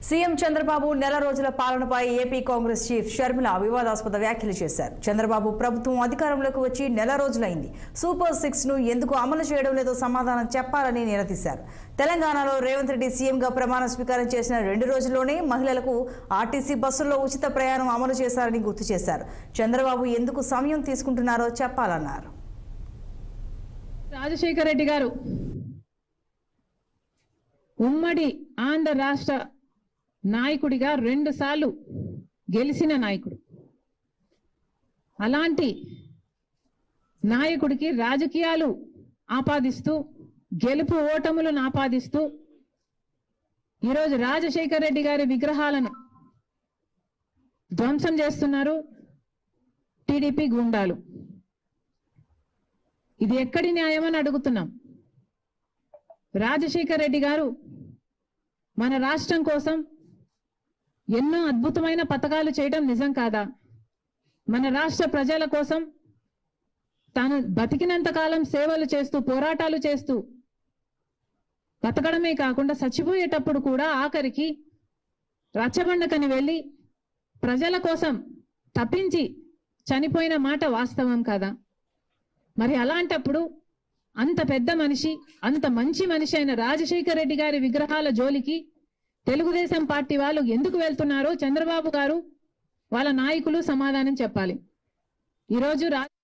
CM Chandrababu నెల రోజుల పాలనపై ఏపీ కాంగ్రెస్ చీఫ్ షర్మిల వివాదాస్పద వ్యాఖ్యలు చేశారు చంద్రబాబు ప్రభుత్వం అధికారంలోకి వచ్చి నెల రోజులైంది సూపర్ సిక్స్ ను ఎందుకు అమలు చేయడం లేదో సమాధానం చెప్పాలని నిలదీశారు తెలంగాణలో రేవంత్ రెడ్డి సీఎంగా ప్రమాణ స్వీకారం చేసిన రెండు రోజుల్లోనే మహిళలకు ఆర్టీసీ బస్సుల్లో ఉచిత ప్రయాణం అమలు చేశారని గుర్తు చేశారు చంద్రబాబు ఎందుకు సమయం తీసుకుంటున్నారో చెప్పాలన్నారు రాజశేఖర రెడ్డి గారు ఉమ్మడి ఆంధ్ర రాష్ట్ర నాయకుడిగా రెండు సార్లు గెలిచిన నాయకుడు అలాంటి నాయకుడికి రాజకీయాలు ఆపాదిస్తూ గెలుపు ఓటములను ఆపాదిస్తూ ఈరోజు రాజశేఖర రెడ్డి గారి విగ్రహాలను ధ్వంసం చేస్తున్నారు టీడీపీ గుండాలు ఇది ఎక్కడి న్యాయమని అడుగుతున్నాం రాజశేఖర్ రెడ్డి గారు మన రాష్ట్రం కోసం ఎన్నో అద్భుతమైన పథకాలు చేయడం నిజం కాదా మన రాష్ట్ర ప్రజల కోసం తాను బతికినంత కాలం సేవలు చేస్తూ పోరాటాలు చేస్తూ బతకడమే కాకుండా చచ్చిపోయేటప్పుడు కూడా ఆఖరికి రచ్చబండకని వెళ్ళి ప్రజల కోసం తప్పించి చనిపోయిన మాట వాస్తవం కదా మరి అలాంటప్పుడు అంత పెద్ద మనిషి అంత మంచి మనిషి అయిన రాజశేఖర రెడ్డి గారి విగ్రహాల జోలికి తెలుగుదేశం పార్టీ వాళ్ళు ఎందుకు వెళ్తున్నారో చంద్రబాబు గారు వాళ్ళ నాయకులు సమాధానం చెప్పాలి ఈరోజు రా